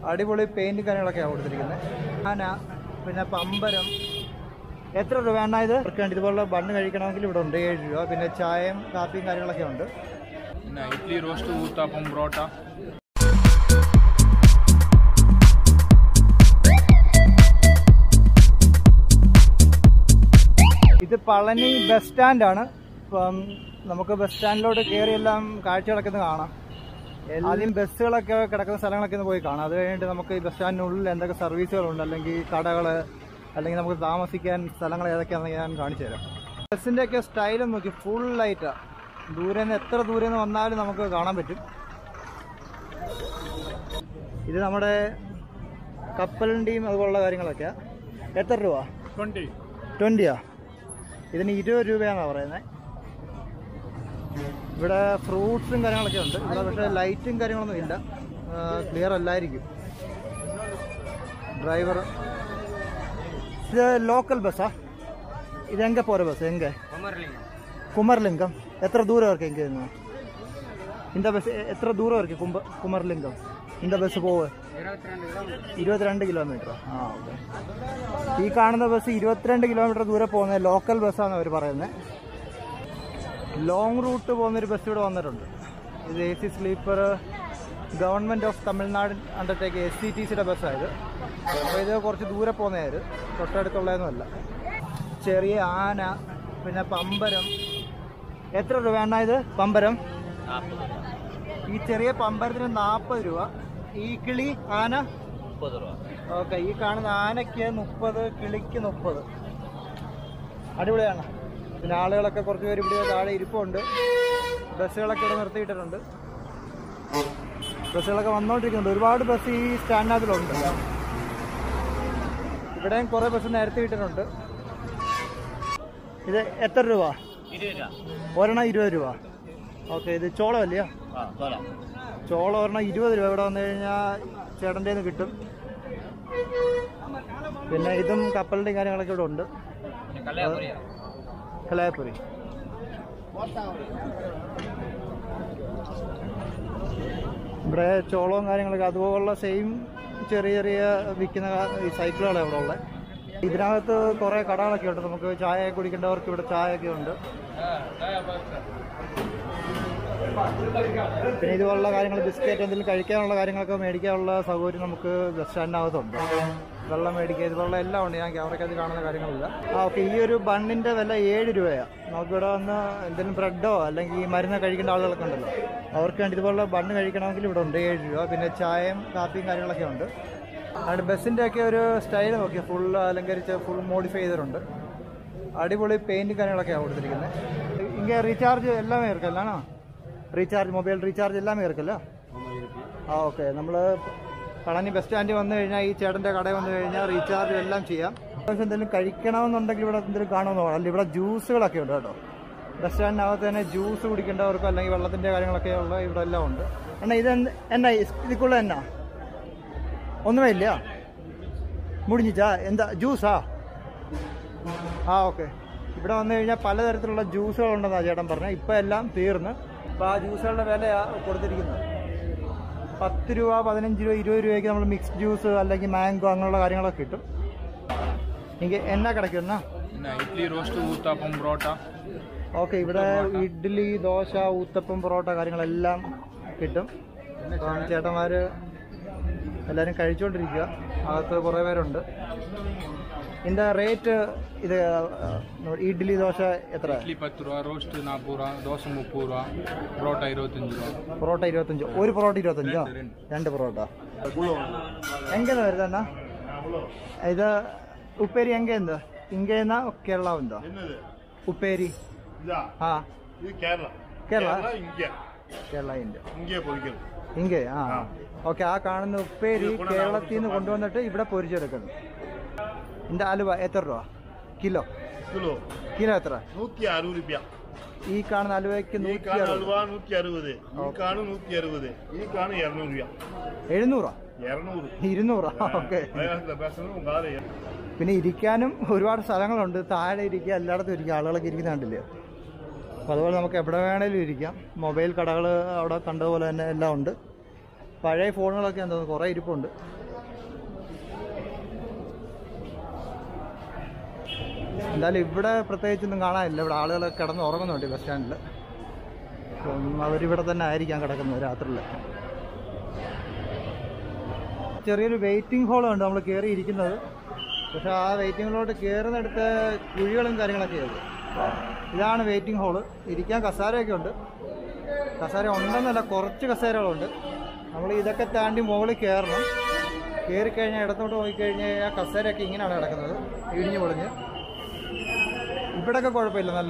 അടിപൊളി പെയിന്റ് കാര്യങ്ങളൊക്കെയാണ് കൊടുത്തിരിക്കുന്നത് ആന പിന്നെ പമ്പരം എത്ര രൂപ വേണ്ട ഇത് അവർക്ക് വേണ്ടി ഇതുപോലുള്ള ബണ്ണ് കഴിക്കണമെങ്കിൽ ഇവിടെ ഉണ്ട് ഏഴ് രൂപ പിന്നെ ചായയും കാപ്പിയും കാര്യങ്ങളൊക്കെ ഉണ്ട് പിന്നെ ഇഡ്ഡലി റോസ്റ്റ് ഊത്താപ്പം പൊറോട്ട ഇത് പളനി ബസ് സ്റ്റാൻഡാണ് ഇപ്പം നമുക്ക് ബസ് സ്റ്റാൻഡിലോട്ട് കയറി എല്ലാം കാഴ്ചകളൊക്കെ ഒന്ന് കാണാം ആദ്യം ബസ്സുകളൊക്കെ കിടക്കുന്ന സ്ഥലങ്ങളൊക്കെ ഒന്ന് പോയി കാണാം അത് കഴിഞ്ഞിട്ട് നമുക്ക് ഈ ബസ് സ്റ്റാൻഡിനുള്ളിൽ എന്തൊക്കെ സർവീസുകളുണ്ട് അല്ലെങ്കിൽ കടകൾ അല്ലെങ്കിൽ നമുക്ക് താമസിക്കാൻ സ്ഥലങ്ങൾ ഏതൊക്കെയാണെന്ന് ഞാൻ കാണിച്ചു തരാം ബസ്സിൻ്റെ ഒക്കെ സ്റ്റൈലും നോക്കി ഫുൾ ലൈറ്റാണ് ദൂരെ നിന്ന് എത്ര ദൂരെ നിന്ന് വന്നാലും നമുക്ക് കാണാൻ പറ്റും ഇത് നമ്മുടെ കപ്പലിൻ്റെയും അതുപോലുള്ള കാര്യങ്ങളൊക്കെയാണ് എത്ര രൂപ ട്വൻറ്റി ട്വൻറ്റിയാ ഇതിന് ഇരുപത് രൂപയാണെന്നാണ് പറയുന്നത് ഇവിടെ ഫ്രൂട്ട്സും കാര്യങ്ങളൊക്കെ ഉണ്ട് ഇവിടെ പക്ഷേ ലൈറ്റും കാര്യങ്ങളൊന്നും ഇല്ല ക്ലിയർ അല്ലായിരിക്കും ഡ്രൈവർ ഇത് ലോക്കൽ ബസ്സാ ഇത് എങ്ക പോരെ ബസ് എങ്ക കുമർലിംഗം എത്ര ദൂരം ഇருக்கு എങ്കിൽ നിന്ന് இந்த ബസ് എത്ര ദൂരം ഇருக்கு കുമ്പ കുമർലിംഗം இந்த ബസ് പോവ് ഇരുപത്തിരണ്ട് കിലോമീറ്റർ ആ ഓക്കെ ഈ കാണുന്ന ബസ് ഇരുപത്തിരണ്ട് കിലോമീറ്റർ ദൂരെ പോകുന്ന ലോക്കൽ ബസ്സാണ് അവർ പറയുന്നത് ലോങ് റൂട്ട് പോകുന്നൊരു ബസ് ഇവിടെ വന്നിട്ടുണ്ട് ഇത് A C sleeper government of Tamil Nadu undertake S C T സിയുടെ ബസ്സായത് അപ്പോൾ ഇത് കുറച്ച് ദൂരെ പോകുന്നതായത് തൊട്ടടുത്തുള്ളതൊന്നുമല്ല ചെറിയ ആന പിന്നെ പമ്പരം എത്ര രൂപ വേണ്ട ഇത് പമ്പരം ഈ ചെറിയ പമ്പരത്തിന് നാൽപ്പത് രൂപ ഈ കിളി ആന ഓക്കെ ഈ കാണുന്ന ആനയ്ക്ക് മുപ്പത് കിളിക്ക് മുപ്പത് അടിപൊളിയാണ് പിന്നെ ആളുകളൊക്കെ കുറച്ച് പേര് ഇവിടെ താഴെ ഇരിപ്പുണ്ട് ബസ്സുകളൊക്കെ ഇവിടെ നിർത്തിയിട്ടിട്ടുണ്ട് ബസ്സുകളൊക്കെ വന്നുകൊണ്ടിരിക്കുന്നുണ്ട് ഒരുപാട് ബസ് ഈ സ്റ്റാൻഡിനകത്തിലുണ്ട് ഇവിടെയും കുറേ ബസ് നേരത്തെ ഇട്ടിട്ടുണ്ട് ഇത് എത്ര രൂപ ഒരെണ്ണം ഇരുപത് രൂപ ഓക്കെ ഇത് ചോളമല്ലയോ ചോളം ഒരെണ്ണം ഇരുപത് രൂപ ഇവിടെ വന്നു കഴിഞ്ഞാൽ ചേട്ടൻ്റെ നിന്ന് കിട്ടും പിന്നെ ഇതും കപ്പലിൻ്റെയും കാര്യങ്ങളൊക്കെ ഇവിടെ ഉണ്ട് കലായപ്പുരി ഇവിടെ ചോളവും കാര്യങ്ങളൊക്കെ അതുപോലുള്ള സെയിം ചെറിയ ചെറിയ വിൽക്കുന്ന കാ- ഈ സൈക്കിളുകളാണ് ഇവിടെ ഉള്ളത് ഇതിനകത്ത് കുറേ കടകളൊക്കെ ഉണ്ട് നമുക്ക് ചായ കുടിക്കേണ്ടവർക്ക് ഇവിടെ ചായയൊക്കെ ഉണ്ട് പിന്നെ ഇതുപോലുള്ള കാര്യങ്ങൾ ബിസ്ക്കറ്റ് എന്തെങ്കിലും കഴിക്കാനുള്ള കാര്യങ്ങളൊക്കെ മേടിക്കാനുള്ള സൗകര്യം നമുക്ക് ബസ് സ്റ്റാൻഡിനകത്തുണ്ട് വെള്ളം മേടിക്കുക ഇതുപോലുള്ള എല്ലാം ഉണ്ട് ഞാൻ ക്യാമറയ്ക്കകത്ത് കാണുന്ന കാര്യങ്ങളില്ല ആ ഓക്കെ ഈ ഒരു ബണ്ണിൻ്റെ വില ഏഴ് രൂപയാണ് നമുക്കിവിടെ വന്ന് എന്തെങ്കിലും ബ്രെഡോ അല്ലെങ്കിൽ ഈ മരുന്ന് കഴിക്കേണ്ട ആളുകളൊക്കെ ഉണ്ടല്ലോ അവർക്ക് വേണ്ടി ഇതുപോലുള്ള ബണ്ണ് കഴിക്കണമെങ്കിൽ ഇവിടെ ഉണ്ട് ഏഴ് രൂപ പിന്നെ ചായയും കാപ്പിയും കാര്യങ്ങളൊക്കെ ഉണ്ട് അവിടെ ബസ്സിൻ്റെ ഒക്കെ ഒരു സ്റ്റൈൽ നോക്കി ഫുൾ അലങ്കരിച്ച് ഫുൾ മോഡിഫൈ ചെയ്തിട്ടുണ്ട് അടിപൊളി പെയിൻറ്റും കാര്യങ്ങളൊക്കെയാണ് കൊടുത്തിരിക്കുന്നത് ഇങ്ങനെ റീചാർജ് എല്ലാമേ ഇരിക്കല്ലാണോ റീചാർജ് മൊബൈൽ റീചാർജ് എല്ലാമേ ഇരിക്കല്ല ആ ഓക്കെ നമ്മൾ പളനി ബസ് സ്റ്റാൻഡിൽ വന്നു കഴിഞ്ഞാൽ ഈ ചേട്ടൻ്റെ കടയിൽ വന്നു കഴിഞ്ഞാൽ റീചാർജ് എല്ലാം ചെയ്യാം പക്ഷെ എന്തെങ്കിലും കഴിക്കണമെന്നുണ്ടെങ്കിൽ ഇവിടെ എന്തെങ്കിലും കാണുമെന്ന് പറയാം അല്ലെങ്കിൽ ഇവിടെ ജ്യൂസുകളൊക്കെ ഉണ്ട് കേട്ടോ ബസ് സ്റ്റാൻഡിനകത്ത് തന്നെ ജ്യൂസ് കുടിക്കേണ്ടവർക്കോ അല്ലെങ്കിൽ വെള്ളത്തിൻ്റെ കാര്യങ്ങളൊക്കെ ഉള്ള ഇവിടെ എല്ലാം ഉണ്ട് എന്നാ ഇത് എന്ത്- എന്നാ ഇതിക്കുള്ള എന്നാ ഒന്നുമേ ഇല്ല മുടിഞ്ഞിച്ചാ എന്താ ജ്യൂസാ ആ ഓക്കെ ഇവിടെ വന്നു കഴിഞ്ഞാൽ പലതരത്തിലുള്ള ജ്യൂസുകൾ ഉണ്ടെന്നാണ് ചേട്ടൻ പറഞ്ഞത് ഇപ്പം എല്ലാം തീർന്ന് അപ്പോൾ ആ ജ്യൂസുകളുടെ വിലയാണ് കൊടുത്തിരിക്കുന്നത് പത്ത് രൂപ പതിനഞ്ച് രൂപ ഇരുപത് രൂപയ്ക്ക് നമ്മൾ മിക്സ് ജ്യൂസ് അല്ലെങ്കിൽ മാംഗോ അങ്ങനെയുള്ള കാര്യങ്ങളൊക്കെ കിട്ടും എനിക്ക് എന്നാ കിടക്കും എന്നാ പിന്നെ ഇഡ്ഡലി റോസ്റ്റ് ഊത്താപ്പം പൊറോട്ട ഓക്കെ ഇവിടെ ഇഡ്ഡലി ദോശ ഊത്തപ്പം പൊറോട്ട കാര്യങ്ങളെല്ലാം കിട്ടും അപ്പം ചേട്ടന്മാർ എല്ലാവരും കഴിച്ചുകൊണ്ടിരിക്കുക അകത്ത് കുറേ പേരുണ്ട് ഇതിൻ്റെ റേറ്റ് ഇത് ആ, ഇഡ്ഡലി ദോശ എത്ര ഇഡ്ഡലി പത്ത് രൂപ റോസ്റ്റ് നാൽപ്പത് രൂപ ദോശ മുപ്പത് രൂപ പൊറോട്ട ഇരുപത്തഞ്ച് രൂപ പൊറോട്ട ഇരുപത്തഞ്ച് ഒരു പൊറോട്ട ഇരുപത്തഞ്ചോ രണ്ട് പൊറോട്ട എങ്ങനെ വരുന്ന ഇത് ഉപ്പേരി എങ്ക എന്ത് ഇങ്കേന്ന കേരള ഉണ്ടോ ഉപ്പേരി இதா ആ இது கேரளா കേരള இங்க കേരള ഉണ്ട് இங்கே பொறிக்கிறது ഇങ്കേ ആ ഓക്കെ ആ കാണുന്ന ഉപ്പേരി കേരളത്തിൽ നിന്ന് കൊണ്ടുവന്നിട്ട് ഇവിടെ പൊരിച്ചെടുക്കുന്നു ഇതിന്റെ അലുവ എത്ര രൂപ കിലോ கிலோ കിലോ എത്ര நூத்தி அறுபது ரூபாய் ഈ കാണുന്ന അലുവയ്ക്ക് നൂറ്റി ஈக்கான അറുപത് அல்வா நூத்தி அறுபது ஈக்கானு நூத்தி அறுபது ஈக்கானு இருநூறு ரூபாய் എഴുന്നൂറാ இருநூறு ഇരുന്നൂറാ ഓക്കെ மலையாளத்துல பேசுறது உங்க ஆளு പിന്നെ ഇരിക്കാനും ഒരുപാട് സ്ഥലങ്ങളുണ്ട് താഴെ ഇരിക്കുക എല്ലായിടത്തും ഇരിക്കുക ആളുകളൊക്കെ ഇരിക്കുന്ന കണ്ടില്ലേ അപ്പോൾ അതുപോലെ നമുക്ക് എവിടെ വേണേലും ഇരിക്കാം മൊബൈൽ കടകൾ അവിടെ കണ്ടതുപോലെ തന്നെ എല്ലാം ഉണ്ട് പഴയ ഫോണുകളൊക്കെ എന്താ കുറേ ഇരിപ്പുണ്ട് എന്തായാലും ഇവിടെ പ്രത്യേകിച്ചൊന്നും കാണാനില്ല ഇവിടെ ആളുകളൊക്കെ കിടന്ന് ഉറങ്ങുന്നുണ്ട് ബസ് സ്റ്റാൻഡിൽ അപ്പം അവരിവിടെ തന്നെ ആയിരിക്കാം കിടക്കുന്നത് രാത്രിയിൽ ചെറിയൊരു വെയിറ്റിംഗ് ഹോളുണ്ട് നമ്മൾ കയറി ഇരിക്കുന്നത് പക്ഷെ ആ വെയിറ്റിംഗ് ഹോളിലോട്ട് കയറുന്നിടത്ത് കുഴികളും കാര്യങ്ങളൊക്കെ ഉണ്ട് ഇതാണ് വെയിറ്റിംഗ് ഹോള് ഇരിക്കാൻ കസാരയൊക്കെ ഉണ്ട് കസാര ഉണ്ടെന്നല്ല കുറച്ച് കസേരകളുണ്ട് നമ്മൾ ഇതൊക്കെ താണ്ടി മുകളിൽ കയറണം കയറി കഴിഞ്ഞാൽ ഇടത്തോട്ട് നോക്കിക്കഴിഞ്ഞാൽ ആ കസേരയൊക്കെ ഇങ്ങനെയാണ് കിടക്കുന്നത് ഇടിഞ്ഞു പൊളിഞ്ഞ് ഇവിടെയൊക്കെ കുഴപ്പമില്ല നല്ല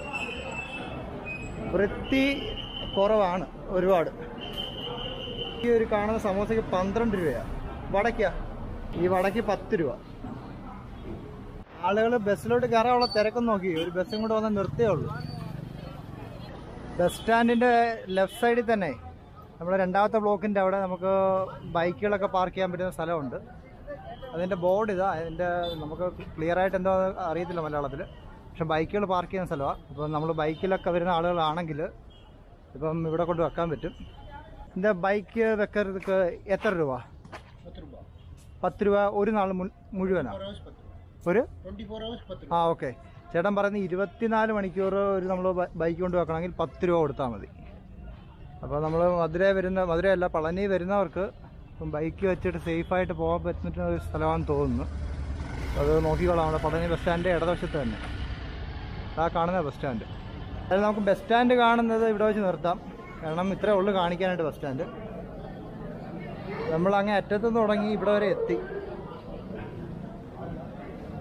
വൃത്തി കുറവാണ് ഒരുപാട് ഈ ഒരു കാണുന്ന സമോസയ്ക്ക് പന്ത്രണ്ട് രൂപയാണ് വടയ്ക്ക ഈ വടയ്ക്ക് പത്ത് രൂപ ആളുകൾ ബസ്സിലോട്ട് കയറാനുള്ള തിരക്കം നോക്കി ഒരു ബസ്സും കൂടെ വന്ന് നിർത്തേ ഉള്ളൂ ബസ് സ്റ്റാൻഡിൻ്റെ ലെഫ്റ്റ് സൈഡിൽ തന്നെ നമ്മുടെ രണ്ടാമത്തെ ബ്ലോക്കിൻ്റെ അവിടെ നമുക്ക് ബൈക്കുകളൊക്കെ പാർക്ക് ചെയ്യാൻ പറ്റുന്ന സ്ഥലമുണ്ട് അതിൻ്റെ ബോർഡ് ഇതാ അതിൻ്റെ നമുക്ക് ക്ലിയർ ആയിട്ട് എന്തോ അറിയത്തില്ല മലയാളത്തിൽ പക്ഷെ ബൈക്കുകൾ പാർക്ക് ചെയ്യുന്ന സ്ഥലമാണ് അപ്പോൾ നമ്മൾ ബൈക്കിലൊക്കെ വരുന്ന ആളുകളാണെങ്കിൽ ഇപ്പം ഇവിടെ കൊണ്ട് വെക്കാൻ പറ്റും இந்த ബൈക്ക് വെക്കறதுக்கு എത്ര രൂപ പത്ത് രൂപ ഒരു നാൾ മുൻ- മുഴുവനാ ഒരു ആ ഓക്കെ ചേട്ടൻ പറയുന്നത് ഇരുപത്തിനാല് മണിക്കൂർ ഒരു നമ്മൾ ബൈക്ക് കൊണ്ട് വെക്കണമെങ്കിൽ പത്ത് രൂപ കൊടുത്താൽ മതി അപ്പോൾ നമ്മൾ മധുര വരുന്ന മധുരയല്ല പളനി വരുന്നവർക്ക് ഇപ്പം ബൈക്ക് വെച്ചിട്ട് സേഫായിട്ട് പോകാൻ പറ്റുന്ന ഒരു സ്ഥലമാണെന്ന് തോന്നുന്നു അത് നോക്കിക്കോളാം നമ്മുടെ പളനി ബസ് സ്റ്റാൻഡിൻ്റെ ഇടതുവശത്ത് തന്നെ ആ കാണുന്ന ബസ് സ്റ്റാൻഡ് അതായത് നമുക്ക് ബസ് സ്റ്റാൻഡ് കാണുന്നത് ഇവിടെ വെച്ച് നിർത്താം കാരണം ഇത്രേ ഉള്ളൂ കാണിക്കാനായിട്ട് ബസ് സ്റ്റാൻഡ് നമ്മൾ അങ്ങേ അറ്റത്തുനിന്ന് തുടങ്ങി ഇവിടെ വരെ എത്തി